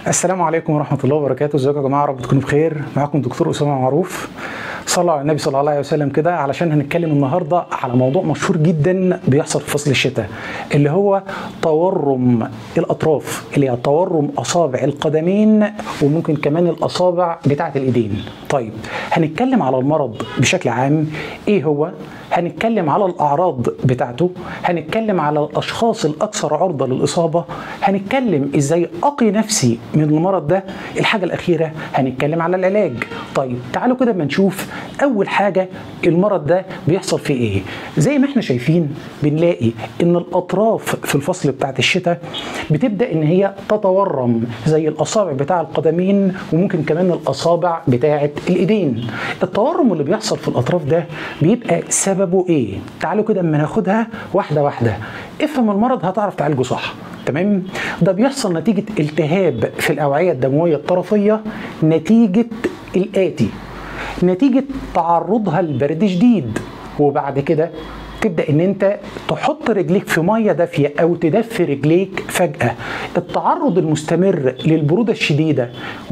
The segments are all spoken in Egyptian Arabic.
السلام عليكم ورحمة الله وبركاته، ازيكم يا جماعة رب تكونوا بخير، معاكم دكتور أسامة معروف. صلوا على النبي صلى الله عليه وسلم كده علشان هنتكلم النهارده على موضوع مشهور جدا بيحصل في فصل الشتاء اللي هو تورم الأطراف اللي هي تورم أصابع القدمين وممكن كمان الأصابع بتاعة الإيدين. طيب هنتكلم على المرض بشكل عام إيه هو؟ هنتكلم على الأعراض بتاعته، هنتكلم على الأشخاص الأكثر عرضة للإصابة، هنتكلم إزاي أقي نفسي من المرض ده، الحاجة الأخيرة هنتكلم على العلاج. طيب تعالوا كده ما نشوف أول حاجة المرض ده بيحصل فيه إيه؟ زي ما إحنا شايفين بنلاقي إن الأطراف في الفصل بتاعت الشتاء بتبدأ إن هي تتورم زي الأصابع بتاع القدمين وممكن كمان الأصابع بتاعت الإيدين. التورم اللي بيحصل في الأطراف ده بيبقى سببه ايه؟ تعالوا كده اما ناخدها واحده واحده. افهم المرض هتعرف تعالجه صح. تمام؟ ده بيحصل نتيجه التهاب في الاوعيه الدمويه الطرفيه نتيجه الاتي. نتيجه تعرضها لبرد شديد وبعد كده تبدا ان انت تحط رجليك في ميه دافيه او تدفي رجليك فجاه التعرض المستمر للبروده الشديده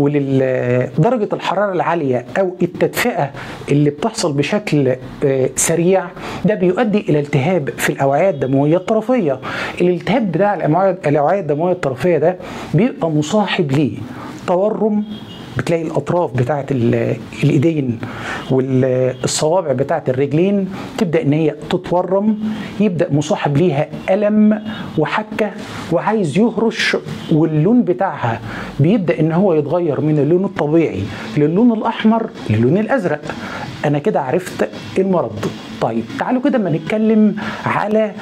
ولدرجه الحراره العاليه او التدفئه اللي بتحصل بشكل سريع ده بيؤدي الى التهاب في الاوعيه الدمويه الطرفيه الالتهاب بتاع الاوعيه الدمويه الطرفيه ده بيبقى مصاحب ليه تورم بتلاقي الاطراف بتاعه الايدين والصوابع بتاعه الرجلين تبدا ان هي تتورم يبدا مصاحب ليها الم وحكه وعايز يهرش واللون بتاعها بيبدا ان هو يتغير من اللون الطبيعي للون الاحمر للون الازرق انا كده عرفت المرض طيب تعالوا كده ما نتكلم على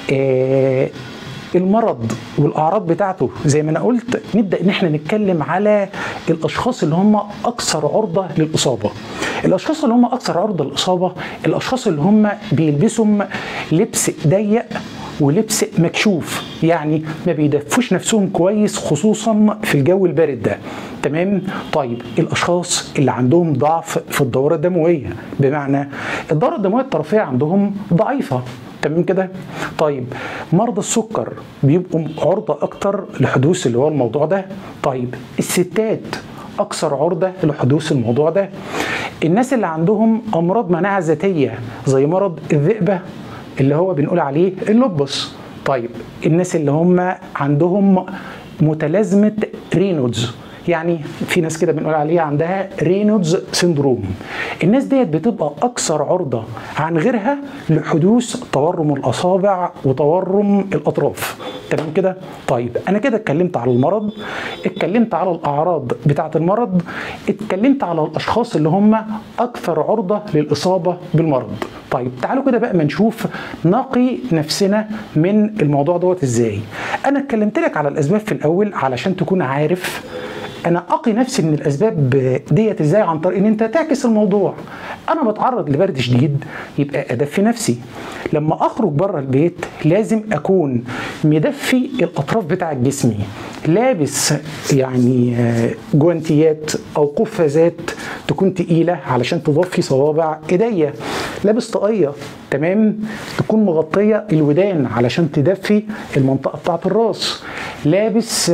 آه المرض والاعراض بتاعته زي ما انا قلت نبدا ان احنا نتكلم على الاشخاص اللي هم اكثر عرضه للاصابه الاشخاص اللي هم اكثر عرضه للاصابه الاشخاص اللي هم بيلبسوا لبس ضيق ولبس مكشوف يعني ما بيدفوش نفسهم كويس خصوصا في الجو البارد ده تمام طيب الاشخاص اللي عندهم ضعف في الدوره الدمويه بمعنى الدوره الدمويه الطرفيه عندهم ضعيفه تمام كده طيب مرضى السكر بيبقوا عرضة أكتر لحدوث اللي هو الموضوع ده طيب الستات أكثر عرضة لحدوث الموضوع ده الناس اللي عندهم أمراض مناعة ذاتية زي مرض الذئبة اللي هو بنقول عليه اللبس طيب الناس اللي هم عندهم متلازمة رينودز يعني في ناس كده بنقول عليها عندها رينودز سيندروم الناس ديت بتبقى اكثر عرضه عن غيرها لحدوث تورم الاصابع وتورم الاطراف تمام كده طيب انا كده اتكلمت على المرض اتكلمت على الاعراض بتاعه المرض اتكلمت على الاشخاص اللي هم اكثر عرضه للاصابه بالمرض طيب تعالوا كده بقى ما نشوف نقي نفسنا من الموضوع دوت ازاي انا اتكلمت لك على الاسباب في الاول علشان تكون عارف انا اقي نفسي من الاسباب ديت ازاي عن طريق ان انت تعكس الموضوع انا بتعرض لبرد شديد يبقى ادفي نفسي لما اخرج بره البيت لازم اكون مدفي الاطراف بتاع جسمي لابس يعني جوانتيات او قفازات تكون تقيله علشان تضفي صوابع ايديا لابس طاقيه تمام تكون مغطيه الودان علشان تدفي المنطقه بتاعه الراس لابس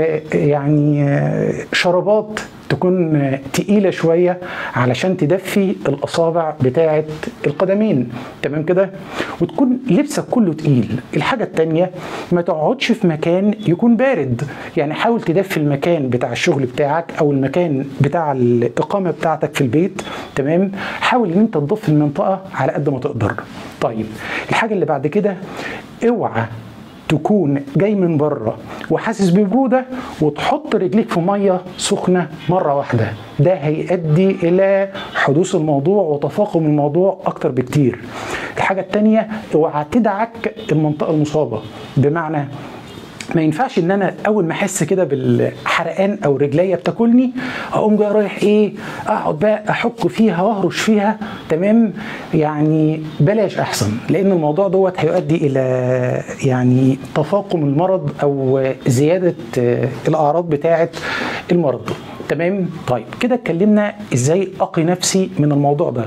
يعني شرابات تكون تقيلة شوية علشان تدفي الأصابع بتاعة القدمين تمام كده وتكون لبسك كله تقيل الحاجة التانية ما تقعدش في مكان يكون بارد يعني حاول تدفي المكان بتاع الشغل بتاعك أو المكان بتاع الإقامة بتاعتك في البيت تمام حاول إن أنت تضف المنطقة على قد ما تقدر طيب الحاجة اللي بعد كده اوعى تكون جاي من بره وحاسس ببروده وتحط رجليك في ميه سخنه مره واحده ده هيؤدي الى حدوث الموضوع وتفاقم الموضوع اكتر بكتير الحاجه الثانيه اوعى تدعك المنطقه المصابه بمعنى ما ينفعش ان انا اول ما احس كده بالحرقان او رجليا بتاكلني اقوم جاي رايح ايه اقعد بقى احك فيها واهرش فيها تمام يعني بلاش احسن لان الموضوع دوت هيؤدي الى يعني تفاقم المرض او زياده الاعراض بتاعه المرض تمام طيب كده اتكلمنا ازاي اقي نفسي من الموضوع ده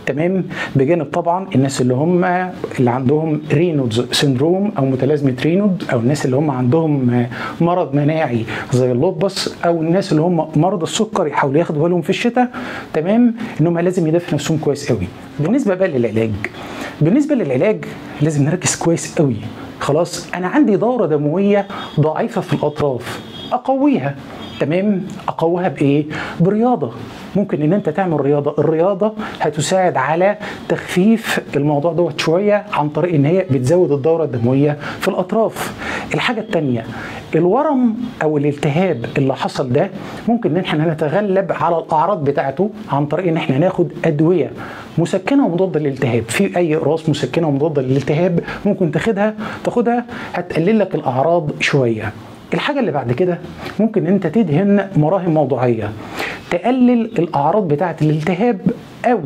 تمام بجانب طبعا الناس اللي هم اللي عندهم رينودز سيندروم او متلازمه رينود او الناس اللي هم عندهم مرض مناعي زي اللوبس او الناس اللي هم مرضى السكر يحاولوا ياخدوا بالهم في الشتاء تمام ان هم لازم يدافعوا نفسهم كويس قوي بالنسبه بقى للعلاج بالنسبه للعلاج لازم نركز كويس قوي خلاص انا عندي دوره دمويه ضعيفه في الاطراف اقويها تمام اقوها بايه برياضه ممكن ان انت تعمل رياضه الرياضه هتساعد على تخفيف الموضوع دوت شويه عن طريق ان هي بتزود الدوره الدمويه في الاطراف الحاجه الثانيه الورم او الالتهاب اللي حصل ده ممكن ان احنا نتغلب على الاعراض بتاعته عن طريق ان احنا ناخد ادويه مسكنه ومضاده للالتهاب في اي اقراص مسكنه ومضاده للالتهاب ممكن تاخدها تاخدها هتقلل لك الاعراض شويه الحاجه اللي بعد كده ممكن انت تدهن مراهم موضوعيه تقلل الاعراض بتاعه الالتهاب او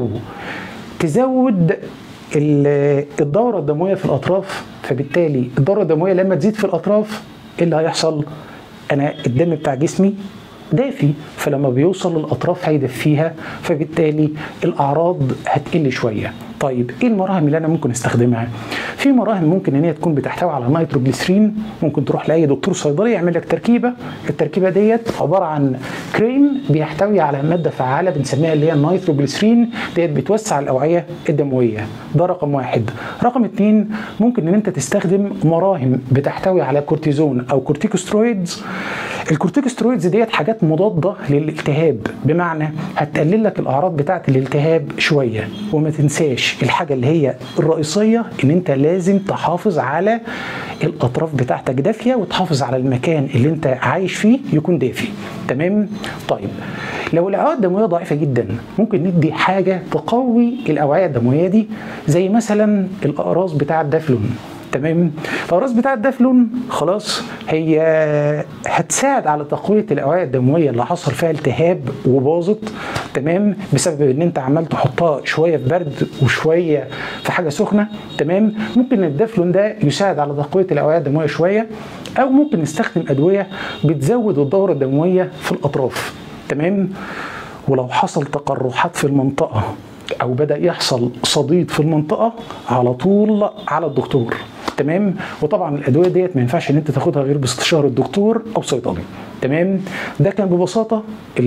تزود الدوره الدمويه في الاطراف فبالتالي الدوره الدمويه لما تزيد في الاطراف ايه اللي هيحصل انا الدم بتاع جسمي دافي فلما بيوصل للاطراف هيدفيها فبالتالي الاعراض هتقل شويه طيب ايه المراهم اللي انا ممكن استخدمها في مراهم ممكن ان هي تكون بتحتوي على نيتروجليسرين ممكن تروح لاي دكتور صيدلي يعمل لك تركيبه التركيبه ديت عباره عن كريم بيحتوي على ماده فعاله بنسميها اللي هي النيتروجليسرين ديت بتوسع الاوعيه الدمويه ده رقم واحد رقم اتنين ممكن ان انت تستخدم مراهم بتحتوي على كورتيزون او كورتيكوسترويدز الكورتيكوسترويدز ديت حاجات مضاده للالتهاب بمعنى هتقلل لك الاعراض بتاعه الالتهاب شويه وما تنساش الحاجه اللي هي الرئيسيه ان انت لازم تحافظ على الاطراف بتاعتك دافيه وتحافظ على المكان اللي انت عايش فيه يكون دافي تمام طيب لو الاوعيه الدمويه ضعيفه جدا ممكن ندي حاجه تقوي الاوعيه الدمويه دي زي مثلا الاقراص بتاع الدافلون تمام الاقراص بتاع الدافلون خلاص هي هتساعد على تقويه الاوعيه الدمويه اللي حصل فيها التهاب وباظت تمام بسبب ان انت عمال تحطها شويه في برد وشويه في حاجه سخنه تمام ممكن الدافلون ده يساعد على تقويه الاوعيه الدمويه شويه او ممكن نستخدم ادويه بتزود الدوره الدمويه في الاطراف تمام ولو حصل تقرحات في المنطقه او بدا يحصل صديد في المنطقه على طول على الدكتور تمام وطبعا الادويه ديت ما ينفعش ان انت تاخدها غير باستشاره الدكتور او صيدلي تمام ده كان ببساطه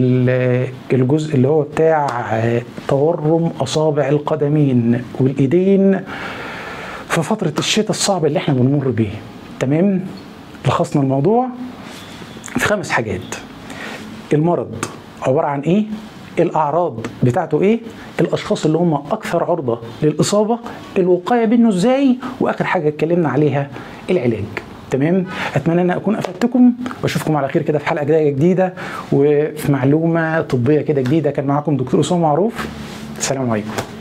الجزء اللي هو بتاع تورم اصابع القدمين والايدين في فتره الشتاء الصعب اللي احنا بنمر بيه تمام لخصنا الموضوع في خمس حاجات المرض عباره عن ايه الاعراض بتاعته ايه الاشخاص اللي هم اكثر عرضه للاصابه الوقايه منه ازاي واخر حاجه اتكلمنا عليها العلاج تمام اتمنى ان اكون افدتكم واشوفكم على خير كده في حلقه جديده وفي معلومه طبيه كده جديده كان معاكم دكتور اسامه معروف السلام عليكم